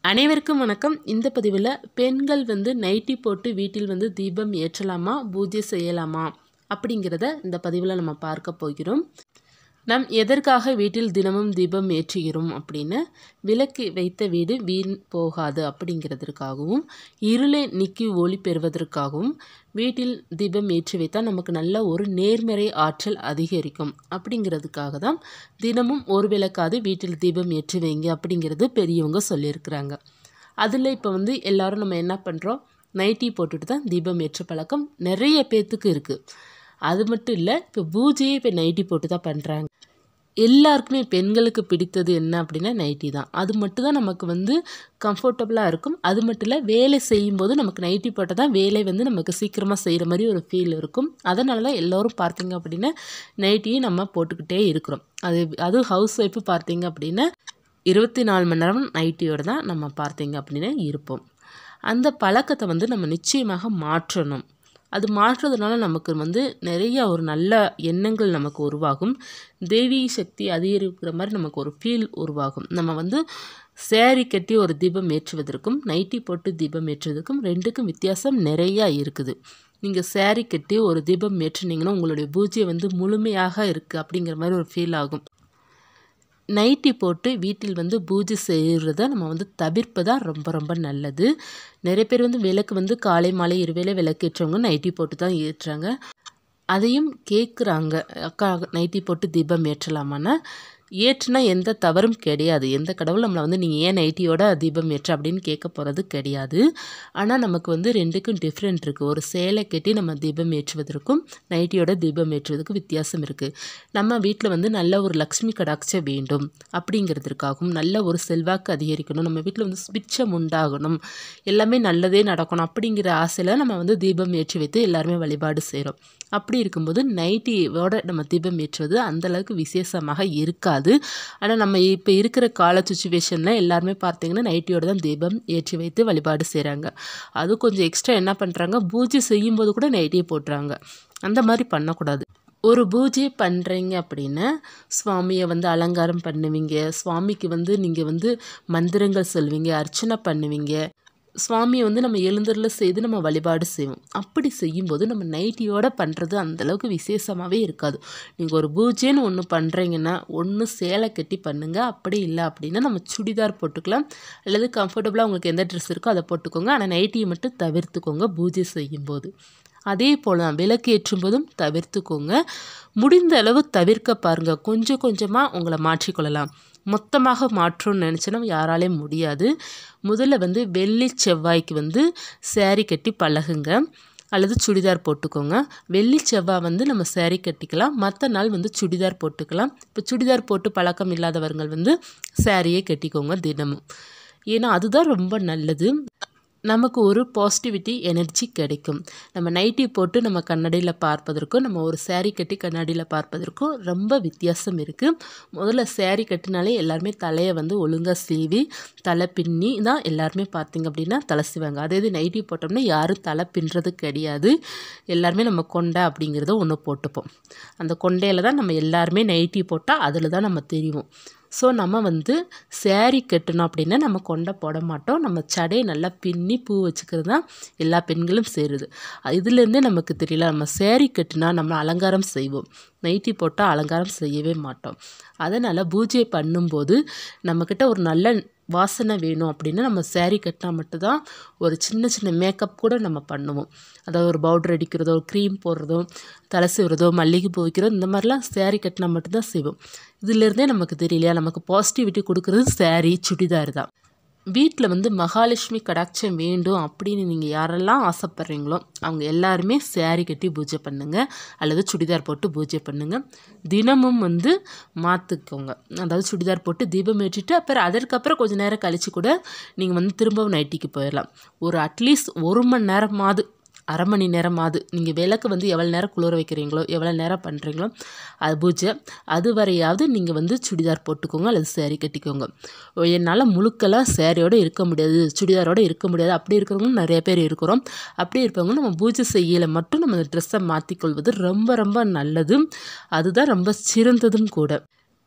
அனைவருக்கும் வணக்கம் இந்த பதிவில் பெண்கள் வந்து நைட்டி போட்டு வீட்டில் வந்து தீபம் ஏற்றலாமா பூஜை செய்யலாமா அப்படிங்கிறத இந்த பதிவில் நம்ம பார்க்க போகிறோம் நாம் எதற்காக வீட்டில் தினமும் தீபம் ஏற்றுகிறோம் அப்படின்னு விளக்கு வைத்த வீடு வீண் போகாது அப்படிங்கிறதுக்காகவும் இருளை நீக்கி ஒளி பெறுவதற்காகவும் வீட்டில் தீபம் ஏற்றி வைத்தால் நமக்கு நல்ல ஒரு நேர்மறை ஆற்றல் அதிகரிக்கும் அப்படிங்கிறதுக்காக தான் தினமும் ஒரு விளக்காவது வீட்டில் தீபம் ஏற்றி வைங்க அப்படிங்கிறது பெரியவங்க சொல்லியிருக்கிறாங்க அதில் இப்போ வந்து எல்லாரும் நம்ம என்ன பண்ணுறோம் நைட்டி போட்டுட்டு தான் தீபம் ஏற்ற பழக்கம் நிறைய பேர்த்துக்கு இருக்குது அது மட்டும் இல்லை இப்போ பூஜையே இப்போ நைட்டி போட்டு தான் பண்ணுறாங்க எல்லாருக்குமே பெண்களுக்கு பிடித்தது என்ன அப்படின்னா நைட்டி தான் அது மட்டும் தான் நமக்கு வந்து கம்ஃபர்டபுளாக இருக்கும் அது மட்டும் இல்லை வேலை செய்யும்போது நமக்கு நைட்டி போட்டால் தான் வேலை வந்து நமக்கு சீக்கிரமாக செய்கிற மாதிரி ஒரு ஃபீல் இருக்கும் அதனால தான் எல்லோரும் பார்த்தீங்க அப்படின்னா நைட்டியும் நம்ம போட்டுக்கிட்டே இருக்கிறோம் அது அதுவும் ஹவுஸ் ஒய்ஃபு பார்த்தீங்க அப்படின்னா இருபத்தி நாலு மணி நேரம் நைட்டியோடு தான் நம்ம பார்த்தீங்க அப்படின்னா இருப்போம் அந்த பழக்கத்தை வந்து நம்ம நிச்சயமாக மாற்றணும் அது மாற்றுறதுனால நமக்கு வந்து நிறைய ஒரு நல்ல எண்ணங்கள் நமக்கு உருவாகும் தெய்வீக சக்தி அதிகரிக்கிற மாதிரி நமக்கு ஒரு ஃபீல் உருவாகும் நம்ம வந்து சேரீ கட்டி ஒரு தீபம் ஏற்றுவதற்கும் நைட்டி போட்டு தீபம் ஏற்றுவதற்கும் ரெண்டுக்கும் வித்தியாசம் நிறையா இருக்குது நீங்கள் சேரீ கட்டி ஒரு தீபம் ஏற்றுனீங்கன்னா உங்களுடைய பூஜை வந்து முழுமையாக இருக்குது அப்படிங்கிற மாதிரி ஒரு ஃபீல் ஆகும் நைட்டி போட்டு வீட்டில் வந்து பூஜை செய்கிறத நம்ம வந்து தவிர்ப்பதா ரொம்ப ரொம்ப நல்லது நிறைய பேர் வந்து விளக்கு வந்து காலை மாலை இருவேளை விளக்கு ஏற்றவங்க நைட்டி போட்டு தான் ஏற்றுறாங்க அதையும் கேட்குறாங்க அக்கா நைட்டி போட்டு தீபம் ஏற்றலாமான்னு ஏற்றுனா எந்த தவறும் கிடையாது எந்த கடவுள் நம்மளை வந்து நீங்கள் ஏன் நைட்டியோட தீபம் ஏற்ற அப்படின்னு கேட்க போகிறது கிடையாது ஆனால் நமக்கு வந்து ரெண்டுக்கும் டிஃப்ரெண்ட் இருக்குது ஒரு சேலை கட்டி நம்ம தீபம் ஏற்றுவதற்கும் நைட்டியோட தீபம் ஏற்றுவதற்கும் வித்தியாசம் இருக்குது நம்ம வீட்டில் வந்து நல்ல ஒரு லக்ஷ்மி கடாட்சம் வேண்டும் அப்படிங்கிறதுக்காகவும் நல்ல ஒரு செல்வாக்கு அதிகரிக்கணும் நம்ம வீட்டில் வந்து சுபிட்சம் உண்டாகணும் எல்லாமே நல்லதே நடக்கணும் அப்படிங்கிற ஆசையில் நம்ம வந்து தீபம் ஏற்றி வைத்து எல்லாருமே வழிபாடு செய்கிறோம் அப்படி இருக்கும்போது நைட்டியோட நம்ம தீபம் ஏற்றுவது அந்தளவுக்கு விசேஷமாக இருக்காது ஆனால் நம்ம இப்போ இருக்கிற கால சுச்சுவேஷனில் எல்லாருமே பார்த்தீங்கன்னா நைட்டியோட தான் தீபம் ஏற்றி வைத்து வழிபாடு செய்கிறாங்க அது கொஞ்சம் எக்ஸ்ட்ரா என்ன பண்ணுறாங்க பூஜை செய்யும்போது கூட நைட்டியை போட்டுறாங்க அந்த மாதிரி பண்ணக்கூடாது ஒரு பூஜை பண்ணுறீங்க அப்படின்னா சுவாமியை வந்து அலங்காரம் பண்ணுவீங்க சுவாமிக்கு வந்து நீங்கள் வந்து மந்திரங்கள் சொல்வீங்க அர்ச்சனை பண்ணுவீங்க சுவாமியை வந்து நம்ம எழுந்தரில் செய்து நம்ம வழிபாடு செய்வோம் அப்படி செய்யும்போது நம்ம நைட்டியோட பண்ணுறது அந்தளவுக்கு விசேஷமாகவே இருக்காது நீங்கள் ஒரு பூஜைன்னு ஒன்று பண்ணுறீங்கன்னா ஒன்று சேலை கட்டி பண்ணுங்கள் அப்படி இல்லை அப்படின்னா நம்ம சுடிதார் போட்டுக்கலாம் அல்லது கம்ஃபர்டபுளாக உங்களுக்கு எந்த ட்ரெஸ் இருக்கோ அதை போட்டுக்கோங்க ஆனால் நைட்டியை மட்டும் தவிர்த்துக்கோங்க பூஜை செய்யும்போது அதே போல் தான் விளக்கு ஏற்றும் போதும் தவிர்த்துக்கோங்க முடிந்த அளவு தவிர்க்க பாருங்கள் கொஞ்சம் கொஞ்சமாக உங்களை மாற்றிக்கொள்ளலாம் மொத்தமாக மாற்றணும்னு நினச்சினா யாராலையும் முடியாது முதல்ல வந்து வெள்ளி செவ்வாய்க்கு வந்து சேரீ கட்டி பழகுங்க அல்லது சுடிதார் போட்டுக்கோங்க வெள்ளி செவ்வாய் வந்து நம்ம சேரீ கட்டிக்கலாம் மற்ற நாள் வந்து சுடிதார் போட்டுக்கலாம் இப்போ சுடிதார் போட்டு பழக்கம் இல்லாதவர்கள் வந்து சேரீயே கட்டிக்கோங்க தினமும் ஏன்னா அதுதான் ரொம்ப நல்லது நமக்கு ஒரு பாசிட்டிவிட்டி எனர்ஜி கிடைக்கும் நம்ம நைட்டி போட்டு நம்ம கண்ணாடியில் பார்ப்பதற்கும் நம்ம ஒரு சேரீ கட்டி கண்ணாடியில் பார்ப்பதற்கும் ரொம்ப வித்தியாசம் இருக்குது முதல்ல சேரீ கட்டினாலே எல்லாருமே தலையை வந்து ஒழுங்காக சீவி தலை பின்னி தான் எல்லாருமே பார்த்திங்க அப்படின்னா தலை சீவாங்க அதே இது நைட்டி போட்டோம்னா யாரும் தலை பின்னுறது கிடையாது எல்லாருமே நம்ம கொண்டை அப்படிங்கிறத ஒன்று போட்டுப்போம் அந்த கொண்டையில் தான் நம்ம எல்லாருமே நைட்டி போட்டால் அதில் தான் நம்ம தெரியும் ஸோ நம்ம வந்து சேரீ கட்டணும் அப்படின்னா நம்ம கொண்டை போட மாட்டோம் நம்ம சடையை நல்லா பின்னி பூ வச்சுக்கிறது தான் எல்லா பெண்களும் சேருது இதுலேருந்தே நமக்கு தெரியல நம்ம சேரீ கட்டினா நம்ம அலங்காரம் செய்வோம் நைட்டி போட்டால் அலங்காரம் செய்யவே மாட்டோம் அதனால் பூஜை பண்ணும்போது நம்மக்கிட்ட ஒரு நல்ல வாசனை வேணும் அப்படின்னா நம்ம சேரீ கட்டினா மட்டும்தான் ஒரு சின்ன சின்ன மேக்கப் கூட நம்ம பண்ணுவோம் அதாவது ஒரு பவுடர் அடிக்கிறதோ க்ரீம் போடுறதோ தலை சீவுறதோ மல்லிகை பூ வைக்கிறதோ இந்த மாதிரிலாம் சேரீ கட்டினா மட்டும்தான் செய்வோம் இதுலேருந்தே நமக்கு தெரியலையா நமக்கு பாசிட்டிவிட்டி கொடுக்குறது சேரீ சுடிதார் தான் வீட்டில் வந்து மகாலட்சுமி கடாட்சம் வேண்டும் அப்படின்னு நீங்கள் யாரெல்லாம் ஆசைப்பட்றீங்களோ அவங்க எல்லாருமே சேரீ கட்டி பூஜை பண்ணுங்கள் அல்லது சுடிதார் போட்டு பூஜை பண்ணுங்கள் தினமும் வந்து மாற்றிக்கோங்க அதாவது சுடிதார் போட்டு தீபம் ஏற்றிட்டு அப்புறம் அதற்கப்புறம் கொஞ்சம் நேரம் கழித்து கூட நீங்கள் வந்து திரும்பவும் நைட்டிக்கு போயிடலாம் ஒரு அட்லீஸ்ட் ஒரு மணி நேரமாவது அரை மணி நேரமாவது நீங்கள் விளக்கு வந்து எவ்வளோ நேரம் குளிர வைக்கிறீங்களோ எவ்வளோ நேரம் பண்ணுறீங்களோ அது பூஜை அது வரையாவது நீங்கள் வந்து சுடிதார் போட்டுக்கோங்க அல்லது சேரீ கட்டிக்கோங்க என்னால் முழுக்கெல்லாம் சேரீயோடு இருக்க முடியாது சுடிதாரோடு இருக்க முடியாது அப்படி இருக்கிறவங்களும் நிறைய பேர் இருக்கிறோம் அப்படி இருப்பவங்க நம்ம பூஜை செய்யலை மட்டும் நம்ம ட்ரெஸ்ஸை மாற்றிக்கொள்வது ரொம்ப ரொம்ப நல்லது அதுதான் ரொம்ப சிறந்ததும் கூட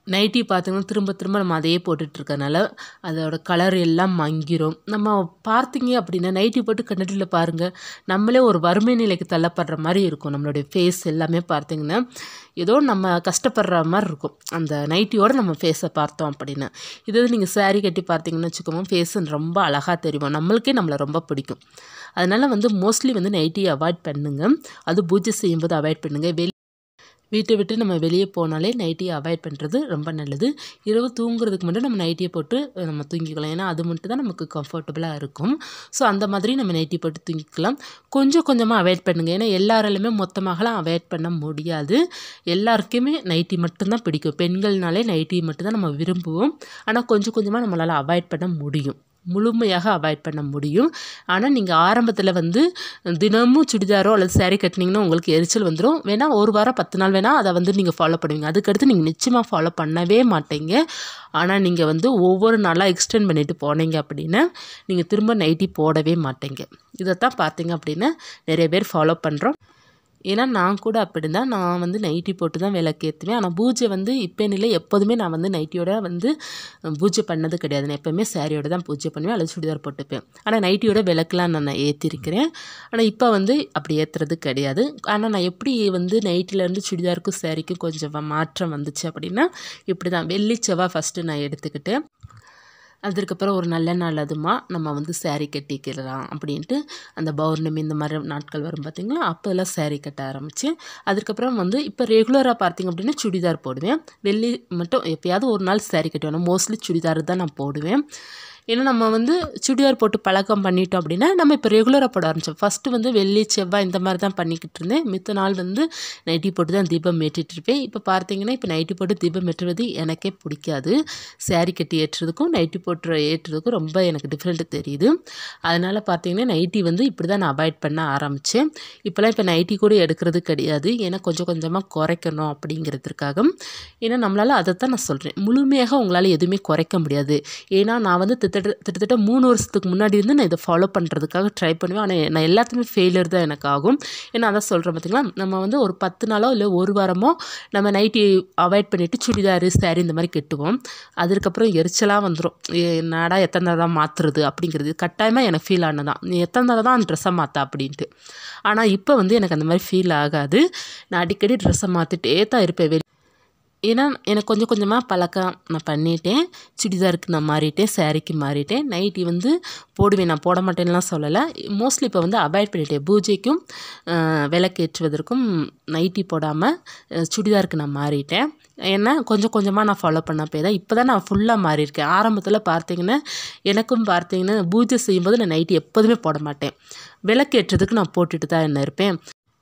நைட்டி பார்த்தீங்கன்னா திரும்ப திரும்ப நம்ம அதையே போட்டுட்ருக்கனால அதோட கலர் எல்லாம் மங்கிரும் நம்ம பார்த்தீங்க அப்படின்னா நைட்டி போட்டு கண்ணாடியில் பாருங்கள் நம்மளே ஒரு வறுமை நிலைக்கு தள்ளப்படுற மாதிரி இருக்கும் நம்மளுடைய ஃபேஸ் எல்லாமே பார்த்தீங்கன்னா ஏதோ நம்ம கஷ்டப்படுற மாதிரி இருக்கும் அந்த நைட்டியோட நம்ம ஃபேஸை பார்த்தோம் அப்படின்னு இது நீங்கள் saree கட்டி பார்த்தீங்கன்னு வச்சுக்கோங்க ஃபேஸ் ரொம்ப அழகாக தெரியும் நம்மளுக்கே நம்மளை ரொம்ப பிடிக்கும் அதனால் வந்து மோஸ்ட்லி வந்து நைட்டி அவாய்ட் பண்ணுங்க அது பூஜை செய்யும்போது அவாய்ட் பண்ணுங்கள் வெளி வீட்டை விட்டு நம்ம வெளியே போனாலே நைட்டியை அவாய்ட் பண்ணுறது ரொம்ப நல்லது இரவு தூங்குறதுக்கு மட்டும் நம்ம நைட்டியை போட்டு அஹ், நம்ம தூங்கிக்கலாம் ஏன்னா அது மட்டும் தான் நமக்கு கம்ஃபர்டபுளாக இருக்கும் ஸோ அந்த மாதிரி நம்ம நைட்டி போட்டு தூங்கிக்கலாம் கொஞ்சம் கொஞ்சமாக அவாய்ட் பண்ணுங்கள் ஏன்னா எல்லாராலுமே மொத்தமாகலாம் அவாய்ட் பண்ண முடியாது எல்லாருக்குமே நைட்டி மட்டும்தான் பிடிக்கும் பெண்கள்னாலே நைட்டி மட்டும்தான் நம்ம விரும்புவோம் ஆனால் கொஞ்சம் கொஞ்சமாக நம்மளால் அவாய்ட் பண்ண முடியும் முழுமையாக அவாய்ட் பண்ண முடியும் ஆனால் நீங்கள் ஆரம்பத்தில் வந்து தினமும் சுடிதாரோ அல்லது saree கட்டினீங்கன்னா உங்களுக்கு எரிச்சல் வந்துடும் வேணால் ஒரு வாரம் பத்து நாள் வேணால் அதை வந்து நீங்கள் ஃபாலோ பண்ணுவீங்க அதுக்கடுத்து நீங்கள் நிச்சயமாக ஃபாலோ பண்ணவே மாட்டீங்க ஆனால் நீங்கள் வந்து ஒவ்வொரு நாளாக எக்ஸ்டெண்ட் பண்ணிட்டு போனீங்க அப்படின்னா நீங்கள் திரும்ப நைட்டி போடவே மாட்டீங்க இதைத்தான் பார்த்தீங்க அப்படின்னா நிறைய பேர் ஃபாலோ பண்ணுறோம் ஏன்னா நான் கூட அப்படி தான் நான் வந்து நைட்டி போட்டு தான் விளக்கேற்றுவேன் ஆனால் பூஜை வந்து இப்போ இல்லை எப்போதுமே நான் வந்து நைட்டியோட வந்து அஹ், பூஜை பண்ணது கிடையாது நான் எப்போவுமே சாரியோட தான் பூஜை பண்ணுவேன் அல்லது சுடிதார் போட்டுப்பேன் ஆனால் நைட்டியோட விளக்கெலாம் நான் ஏற்றிருக்கிறேன் ஆனால் இப்போ வந்து அப்படி ஏற்றுறது கிடையாது ஆனால் நான் எப்படி வந்து நைட்டிலேருந்து சுடிதாருக்கும் சாரிக்கும் கொஞ்சம் வ- மாற்றம் வந்துச்சு அப்படின்னா இப்படி தான் வெள்ளி செவ்வாய் ஃபஸ்ட்டு நான் எடுத்துக்கிட்டேன் அதற்கப்புறம் ஒரு நல்ல நாள் அதுமா நம்ம வந்து saree கட்டிக்கலாம் அப்படின்ட்டு அந்த பௌர்ணமி இந்த மாதிரி நாட்கள் வரும் பார்த்தீங்களா அப்போல்லாம் saree கட்ட ஆரம்பித்தேன் அதுக்கப்புறம் வந்து இப்போ ரெகுலராக பார்த்தீங்க அப்படின்னா சுடிதார் போடுவேன் வெள்ளி மட்டும் எப்பயாவது ஒரு நாள் saree கட்டுவேன் மோஸ்ட்லி சுடிதார் தான் நான் போடுவேன் ஏன்னா நம்ம வந்து சுடிதார் போட்டு பழக்கம் பண்ணிட்டோம் அப்படின்னா நம்ம இப்போ ரெகுலராக போட ஆரம்பித்தோம் ஃபஸ்ட்டு வந்து வெள்ளி செவ்வாய் இந்த மாதிரி தான் பண்ணிக்கிட்டு இருந்தேன் மித்த நாள் வந்து நைட்டி போட்டு தான் தீபம் ஏற்றிட்டு இருப்பேன் இப்போ பார்த்தீங்கன்னா இப்போ நைட்டி போட்டு தீபம் ஏற்றுவது எனக்கே பிடிக்காது saree கட்டி ஏற்றுறதுக்கும் நைட்டி போட்டு ஏற்றுறதுக்கும் ரொம்ப எனக்கு டிஃப்ரெண்ட் தெரியுது அதனால் பார்த்தீங்கன்னா நைட்டி வந்து இப்படி தான் நான் அவாய்ட் பண்ண ஆரம்பித்தேன் இப்போலாம் இப்போ நைட்டி கூட எடுக்கிறது கிடையாது ஏன்னா கொஞ்சம் கொஞ்சமாக குறைக்கணும் அப்படிங்கிறதுக்காக ஏன்னா நம்மளால் அதை தான் நான் சொல்கிறேன் முழுமையாக உங்களால் எதுவுமே குறைக்க முடியாது ஏன்னா நான் வந்து திட்டத்தட்ட கிட்டத்தட்ட மூணு வருஷத்துக்கு முன்னாடி இருந்து நான் இதை ஃபாலோ பண்ணுறதுக்காக ட்ரை பண்ணுவேன் ஆனால் நான் எல்லாத்துக்குமே ஃபெயிலியர் தான் எனக்கு ஆகும் ஏன்னா அதான் சொல்கிறேன் பார்த்தீங்களா நம்ம வந்து ஒரு பத்து நாளோ இல்லை ஒரு வாரமோ நம்ம நைட்டி அவாய்ட் பண்ணிவிட்டு சுடிதாரு saree இந்த மாதிரி கெட்டுவோம் அதுக்கப்புறம் எரிச்சலாக வந்துடும் என்னடா எத்தனை தடவை தான் மாற்றுறது அப்படிங்கிறது கட்டாயமாக எனக்கு ஃபீல் ஆனதான் நீ எத்தனை தடவை தான் அந்த ட்ரெஸ்ஸை மாற்ற அப்படின்ட்டு ஆனால் இப்போ வந்து எனக்கு அந்த மாதிரி ஃபீல் ஆகாது நான் அடிக்கடி ட்ரெஸ்ஸை மாற்றிட்டே தான் இருப்பேன் வெளி ஏன்னா எனக்கு கொஞ்சம் கொஞ்சமாக பழக்கம் நான் பண்ணிட்டேன் சுடிதாருக்கு நான் மாறிட்டேன் சாரீக்கு மாறிட்டேன் நைட்டி வந்து போடுவேன் நான் போட மாட்டேன்லாம் சொல்லலை மோஸ்ட்லி இப்போ வந்து அவாய்ட் பண்ணிட்டேன் பூஜைக்கும் அஹ், விளக்கேற்றுவதற்கும் நைட்டி போடாமல் அஹ், சுடிதாருக்கு நான் மாறிட்டேன் ஏன்னா கொஞ்சம் கொஞ்சமாக நான் ஃபாலோ பண்ண போய் தான் இப்போ தான் நான் ஃபுல்லாக மாறியிருக்கேன் ஆரம்பத்தில் பார்த்தீங்கன்னா எனக்கும் பார்த்தீங்கன்னா பூஜை செய்யும்போது நான் நைட்டி எப்போதுமே போட மாட்டேன் விளக்கேற்றதுக்கு நான் போட்டுட்டு தான் என்ன இருப்பேன்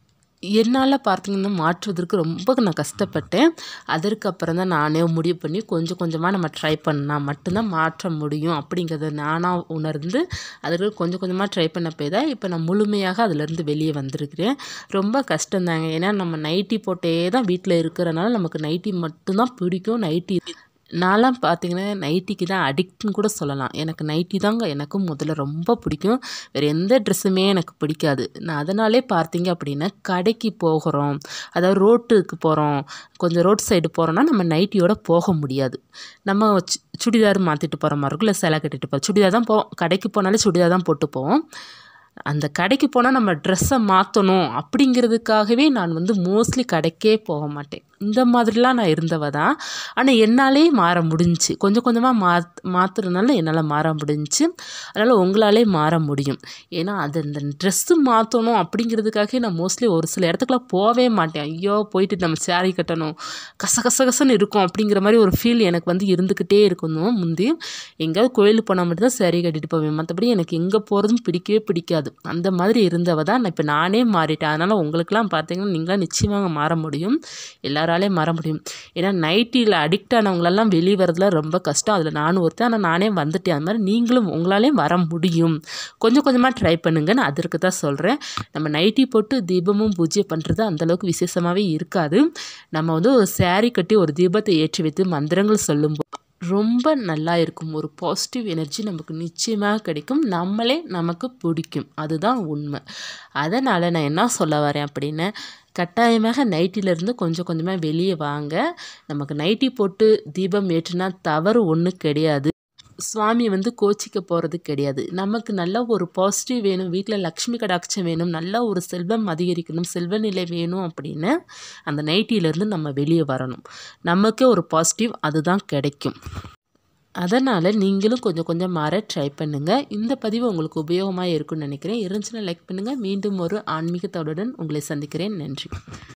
என்னால் பார்த்தீங்கன்னா மாற்றுவதற்கு ரொம்ப நான் கஷ்டப்பட்டேன் அதற்கப்புறம் தான் நானே முடிவு பண்ணி கொஞ்சம் கொஞ்சமாக நம்ம ட்ரை பண்ணால் மட்டும்தான் மாற்ற முடியும் அப்படிங்கிறத நானாக உணர்ந்து அதுக்கு கொஞ்சம் கொஞ்சமாக ட்ரை பண்ண போய் தான் இப்போ நான் முழுமையாக அதிலேருந்து வெளியே வந்திருக்கிறேன் ரொம்ப கஷ்டம்தாங்க ஏன்னா நம்ம நைட்டி போட்டே தான் வீட்டில் இருக்கிறனால நமக்கு நைட்டி மட்டும்தான் பிடிக்கும் நைட்டி நான்லாம் பார்த்தீங்கன்னா நைட்டிக்கு தான் அடிக்ட்னு கூட சொல்லலாம் எனக்கு நைட்டி தாங்க எனக்கும் முதல்ல ரொம்ப பிடிக்கும் வேறு எந்த ட்ரெஸ்ஸுமே எனக்கு பிடிக்காது நான் அதனாலே பார்த்தீங்க அப்படின்னா கடைக்கு போகிறோம் அதாவது ரோட்டுக்கு போகிறோம் கொஞ்சம் ரோட் சைடு போகிறோன்னா நம்ம நைட்டியோட போக முடியாது நம்ம சு- சுடிதார் மாற்றிட்டு போகிற மாதிரி இருக்கும் இல்லை சிலை கட்டிட்டு போகிறோம் சுடிதார் தான் போவோம் கடைக்கு போனாலே சுடிதார் தான் போட்டு போவோம் அந்த கடைக்கு போனால் நம்ம ட்ரெஸ்ஸை மாற்றணும் அப்படிங்கிறதுக்காகவே நான் வந்து மோஸ்ட்லி கடைக்கே போக மாட்டேன் இந்த மாதிரிலாம் நான் இருந்தவ தான் ஆனால் என்னாலே மாற முடிஞ்சுச்சு கொஞ்சம் கொஞ்சமாக மாத் மாற்றுறதுனால என்னால் மாற முடிஞ்சுச்சு அதனால் உங்களாலே மாற முடியும் ஏன்னா அது அந்த ட்ரெஸ்ஸு மாற்றணும் அப்படிங்கிறதுக்காகவே நான் மோஸ்ட்லி ஒரு சில இடத்துக்குலாம் போகவே மாட்டேன் ஐயோ போயிட்டு நம்ம saree கட்டணும் கச கச கசன்னு இருக்கும் அப்படிங்கிற மாதிரி ஒரு ஃபீல் எனக்கு வந்து இருந்துக்கிட்டே இருக்கணும் முந்தி எங்கேயாவது கோயிலுக்கு போனால் மட்டும்தான் saree கட்டிட்டு போவேன் மற்றபடி எனக்கு எங்கே போகிறதும் பிடிக்கவே பிடிக்காது அந்த மாதிரி இருந்தவ தான் நான் இப்போ நானே மாறிட்டேன் அதனால் உங்களுக்கெல்லாம் பார்த்தீங்கன்னா நீங்களாம் நிச்சயமாக மாற முடியும் எல்லாராலையும் மாற முடியும் ஏன்னா நைட்டியில் அடிக்ட் ஆனவங்களெல்லாம் வெளியே வரதுல ரொம்ப கஷ்டம் அதில் நானும் ஒருத்தன் ஆனால் நானே வந்துட்டேன் அது மாதிரி நீங்களும் உங்களாலேயும் வர முடியும் கொஞ்சம் கொஞ்சமாக ட்ரை பண்ணுங்க நான் அதற்கு தான் சொல்கிறேன் நம்ம நைட்டி போட்டு தீபமும் பூஜை பண்ணுறது அந்தளவுக்கு விசேஷமாகவே இருக்காது நம்ம வந்து ஒரு saree கட்டி ஒரு தீபத்தை ஏற்றி வைத்து மந்திரங்கள் சொல்லும்போது ரொம்ப நல்லா இருக்கும் ஒரு பாசிட்டிவ் எனர்ஜி நமக்கு நிச்சயமாக கிடைக்கும் நம்மளே நமக்கு பிடிக்கும் அதுதான் உண்மை அதனால் நான் என்ன சொல்ல வரேன் அப்படின்னா கட்டாயமாக நைட்டிலேருந்து கொஞ்சம் கொஞ்சமாக வெளியே வாங்க நமக்கு நைட்டி போட்டு தீபம் ஏற்றினா தவறு ஒன்றும் கிடையாது சுவாமி வந்து கோச்சிக்க போகிறது கிடையாது நமக்கு நல்ல ஒரு பாசிட்டிவ் வேணும் வீட்டில் லக்ஷ்மி கடாட்சம் வேணும் நல்ல ஒரு செல்வம் அதிகரிக்கணும் செல்வ நிலை வேணும் அப்படின்னு அந்த நைட்டியிலேருந்து நம்ம வெளியே வரணும் நமக்கே ஒரு பாசிட்டிவ் அதுதான் கிடைக்கும் அதனால் நீங்களும் கொஞ்சம் கொஞ்சம் மாற ட்ரை பண்ணுங்கள் இந்த பதிவு உங்களுக்கு உபயோகமாக இருக்கும்னு நினைக்கிறேன் இருந்துச்சுன்னா லைக் பண்ணுங்கள் மீண்டும் ஒரு ஆன்மீகத்தோடுடன் உங்களை சந்திக்கிறேன் நன்றி